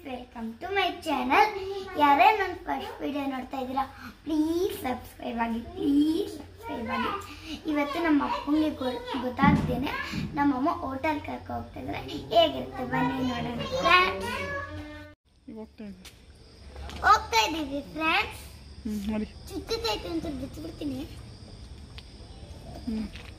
Welcome to my channel ಯಾರೇ ನನ್ನ first video ನೋಡ್ತಾ ಇದ್ದೀರಾ ಪ್ಲೀಸ್ ಸಬ್ಸ್ಕ್ರೈಬ್ ಆಗಿ ಪ್ಲೀಸ್ ಸಬ್ಸ್ಕ್ರೈಬ್ ಆಗಿ ಇವತ್ತು ನಮ್ಮ ಅಪ್ಪಂಗೆ ಗೊ- ಗೊತ್ತಾಗ್ದೇನೆ ನಮ್ಮಮ್ಮ ಹೋಟೆಲ್ ಕರ್ಕೊ ಹೋಗ್ತಾ ಇದ್ದಾರೆ ಹೇಗಿರುತ್ತೆ ಬನ್ನಿ ನೋಡೋಣ ಫ್ರೆಂಡ್ಸ್ ಹೋಗ್ತಾ ಇದ್ದೀವಿ ಫ್ರೆಂಡ್ಸ್ ಹ್ಞೂ ನೋಡಿ ಚುಚ್ಚುತ್ತೈತೆ ಅಂತ ಬಿಚ್ಚಿಬಿಡ್ತೀನಿ ಹ್ಞೂ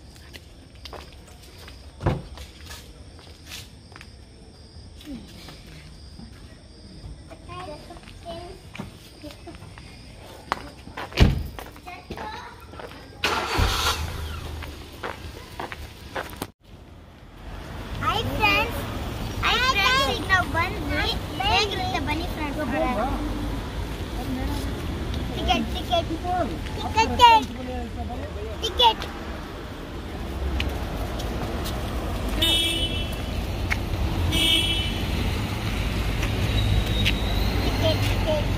ಹಾಯ್ ಫ್ರೆಂಡ್ಸ್ ಹಾಯ್ ಫ್ರೆಂಡ್ಸ್ ಈಗ ನಾವು ಬಂದ್ವಿ ಹೇಗಿರುತ್ತೆ ಬನ್ನಿ friends ticket ticket ticket ticket ticket ticket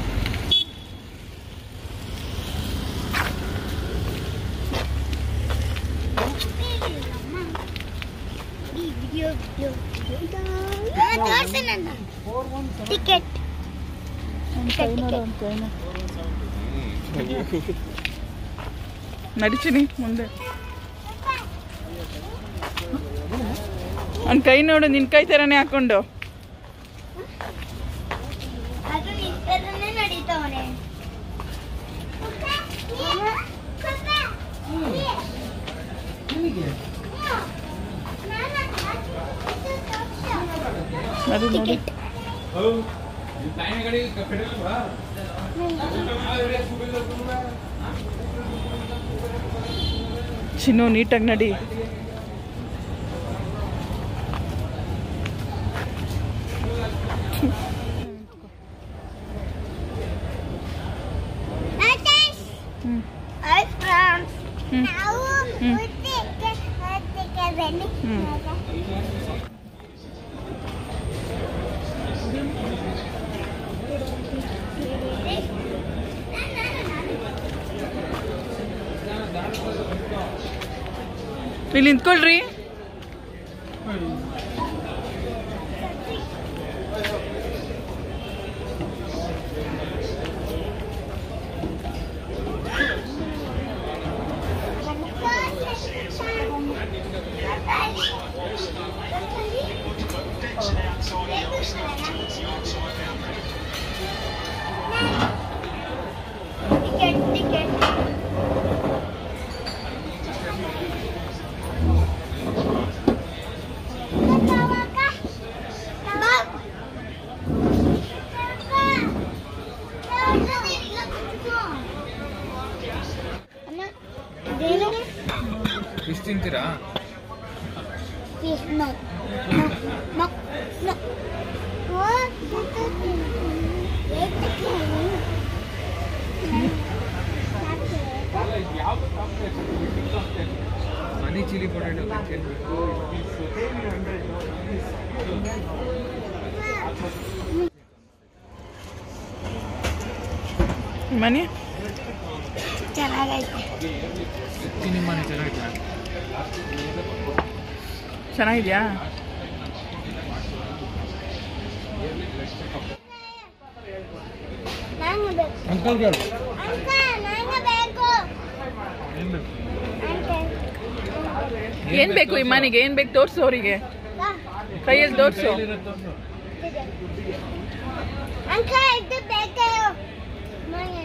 video video ತೋರಿಸಿ ನನ್ನ ಟಿಕೆಟ್ ಒಂದು ಕೈ ನೋಡು ಒಂದು ಕೈ ನಡಿತೀನಿ ಮುಂದೆ ಅವ್ನ ಕೈ ನೋಡು ನಿನ್ನ ಕೈ ಥರನೇ ಹಾಕೊಂಡು ಅದು ನಿಂತರನ್ನೇ ನಡೀತಾವನೆ ನಡಿ ನೋಡಿ ಟಿಕೆಟ್ ಚಿನ್ನು ನೀಟಾಗಿ ನಡಿ ಹ್ಞೂ ಹಾಯ್ ಫ್ರೆಂಡ್ಸ್ ಹ್ಞೂ ನಾವು ಹ್ಮ್. ಉದ್ದಿಗೆ ಉದ್ದಿಗೆ ಬನ್ನಿ ಹ್ಮ್. ಇಲ್ಲಿ ನಿಂತ್ಕೊಳ್ರಿ ಟಿಕೆಟ್ ಟಿಕೆಟ್ ಇದೇನು ಇಷ್ಟು ತಿಂತೀರಾ Fish no. No. No. No. What? Honey chilli potato ಮನೆ ಚೆನ್ನಾಗೈತೆ ಚಿನ್ನಿ ಮನೆ ಚೆನ್ನಾಗಿದೆ ಚೆನ್ನಾಗಿದ್ಯಾ ನಂಗೆ ಬೇಕು ಅಂಕಲ್ ಗಳು ಅಂಕ ನಂಗೆ ಬೇಕು ಏನ್ ಬೇಕು ಈ ಮನೆಗೆ ಏನ್ ಬೇಕು ತೋರ್ಸು ಅವರಿಗೆ ಕೈಯಲ್ಲಿ ತೋರ್ಸು ಅಂಕ ಇದು ಬೇಕು ನಂಗೆ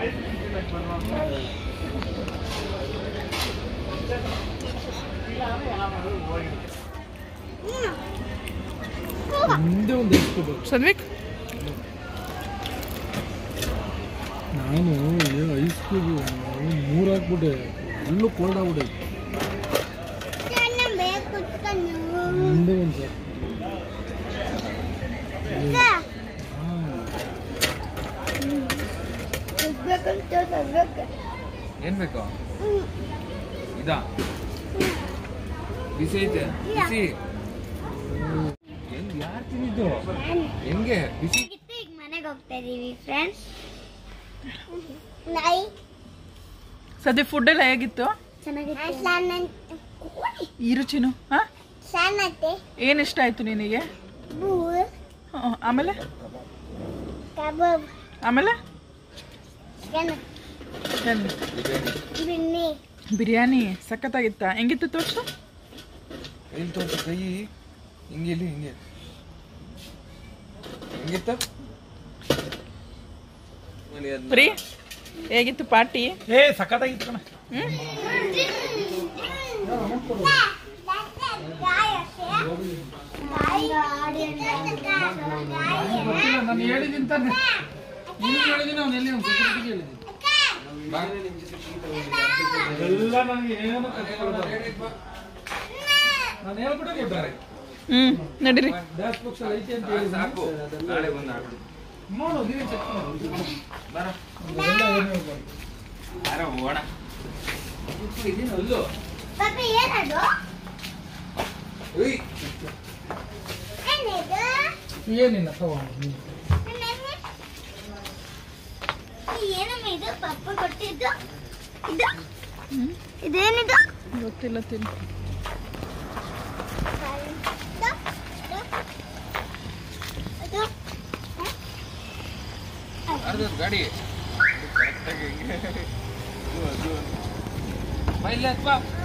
ಮುಂದೆ ಒಂದು ಎಸ್ಕೋಬೇಕು ಸದ್ವಿಕ್ ನಾನು ಐಸ್ ಕ್ಯೂಬ್ ಮೂರು ಹಾಕ್ಬಿಟ್ಟೆ ಫುಲ್ಲು ಕೋಲ್ಡ್ ಆಗ್ಬಿಟ್ಟೆ ನನ್ನ ಬೇಕು ಕುತ್ಕೊಂಡು ಮುಂದೆ ಒಂದು ಸರ್ ಹೋಗ್ಬೇಕಂತ ಹೋಗ್ಬೇಕು ಏನು ಬೇಕು ಇದಾ ಬಿಸಿ ಐತೆ ಬಿಸಿ ಎಲ್ಲಿ ಯಾರು ತಿಂದಿದ್ದು ಹೆಂಗೆ ಬಿಸಿ ಆಗಿತ್ತು ಈಗ ಮನೆಗೆ ಹೋಗ್ತಾ ಇದೀವಿ ಫ್ರೆಂಡ್ಸ್ ನಾಯಿ ಸದ್ಯ ಫುಡ್ ಎಲ್ಲ ಹೇಗಿತ್ತು ಚೆನ್ನಾಗಿತ್ತು ಈ ರುಚಿನು ಹಾ ಚೆನ್ನಾಗತ್ತೆ ಏನ್ ಇಷ್ಟ ಆಯ್ತು ನಿನಗೆ ಬೂ ಹ್ಮ್, ಆಮೇಲೆ ಕಬಾಬ್ ಆಮೇಲೆ ಚಿಕನ್ ಏನು ಬಿನ್ನಿ ಬಿರಿಯಾನಿ ಸಖತ್ತಾಗಿತ್ತ ಹೆಂಗಿತ್ತು ತೋರ್ಸು ಇಲ್ಲಿ ತೋರಿಸು ಕೈ ಹಿಂಗೆ ಇಲ್ಲಿ ಹಿಂಗೆ ಹೆಂಗಿತ್ತು ಮನೆ ಅದ್ನ- ಪ್ರೀ ಹೇಗಿತ್ತು ಪಾರ್ಟಿ ಏ ಸಖತ್ತಾಗಿತ್ತು ಕಣ ಹ್ಮ್ ಗೊತ್ತಿಲ್ಲ ನಾನು ಹೇಳಿದ್ದೀನಿ ತಾನೆ ನೀನು ಹೇಳಿದ್ದೀನಿ ಅವ್ನು ಎಲ್ಲಿ ಅವ್ನು ಸೆಕ್ಯೂರಿಟಿಗೆ ಹೇಳಿದ್ದೀನಿ ಬಾ. ಎಲ್ಲ ನನಗೆ ಏನು ನಾನು ಹೇಳ್ಬಿಟ್ಟೆ ಕೊಟ್ಟಾರೆ ಹ್ಮ್ ನಡೀರಿ ಡ್ಯಾಶ್ ಬಾಕ್ಸ್ ಅಲ್ಲಿ ಐತೆ ಅಂತ ಹೇಳಿ ಸಾಕು ನಾಳೆ ಬಂದು ಆಡ್ತೀನಿ ನೋಡು ನೀವೇ ಚೆಕ್ ಮಾಡಿ ಬರ ಅದೆಲ್ಲ ಏನು ಹೇಳ್ಬಾರ್ದು ಯಾರ ಹೋಗೋಣ ಇದೀನಿ ಅಲ್ಲೋ ಪಾಪಿ ಏನದು ಉಯ್ ಏನಿದು ಏನಿಲ್ಲ ತಗೊಂಡು ನೀನು ಏನಮ್ಮ ಇದು ಪಪ್ಪ ಕೊಟ್ಟಿದ್ದು ಇದು ಹ್ಮ್ ಇದೇನಿದು ಗೊತ್ತಿಲ್ಲ ತಿನ್ನು ಇದು ಅರ್ಧದ ಗಾಡಿ ಕರೆಕ್ಟಾಗಿ ಹಿಂಗೆ ಅದು ಅದು ಬಾ ಇಲ್ಲಿ ಹತ್ವಾ